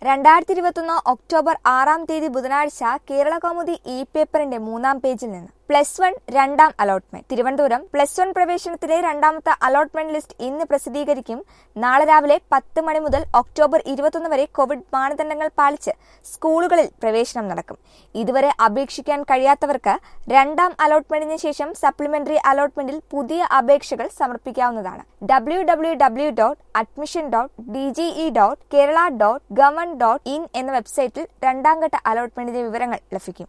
രണ്ടായിരത്തി ഇരുപത്തൊന്ന് ഒക്ടോബർ ആറാം തീയതി ബുധനാഴ്ച കേരള കൗമുദി ഇ പേപ്പറിന്റെ മൂന്നാം പേജിൽ നിന്ന് പ്ലസ് വൺ രണ്ടാം അലോട്ട്മെന്റ് തിരുവനന്തപുരം പ്ലസ് വൺ പ്രവേശനത്തിലെ രണ്ടാമത്തെ അലോട്ട്മെന്റ് ലിസ്റ്റ് ഇന്ന് പ്രസിദ്ധീകരിക്കും നാളെ രാവിലെ പത്ത് മണി മുതൽ ഒക്ടോബർ ഇരുപത്തൊന്ന് വരെ കോവിഡ് മാനദണ്ഡങ്ങൾ പാലിച്ച് സ്കൂളുകളിൽ പ്രവേശനം നടക്കും ഇതുവരെ അപേക്ഷിക്കാൻ കഴിയാത്തവർക്ക് രണ്ടാം അലോട്ട്മെന്റിന് ശേഷം സപ്ലിമെന്ററി അലോട്ട്മെന്റിൽ പുതിയ അപേക്ഷകൾ സമർപ്പിക്കാവുന്നതാണ് W W W dot admission dot D G E dot Kerala dot gov dot in എന്ന വെബ്സൈറ്റിൽ രണ്ടാം ഘട്ട അലോട്ട്മെന്റിന്റെ വിവരങ്ങൾ ലഭിക്കും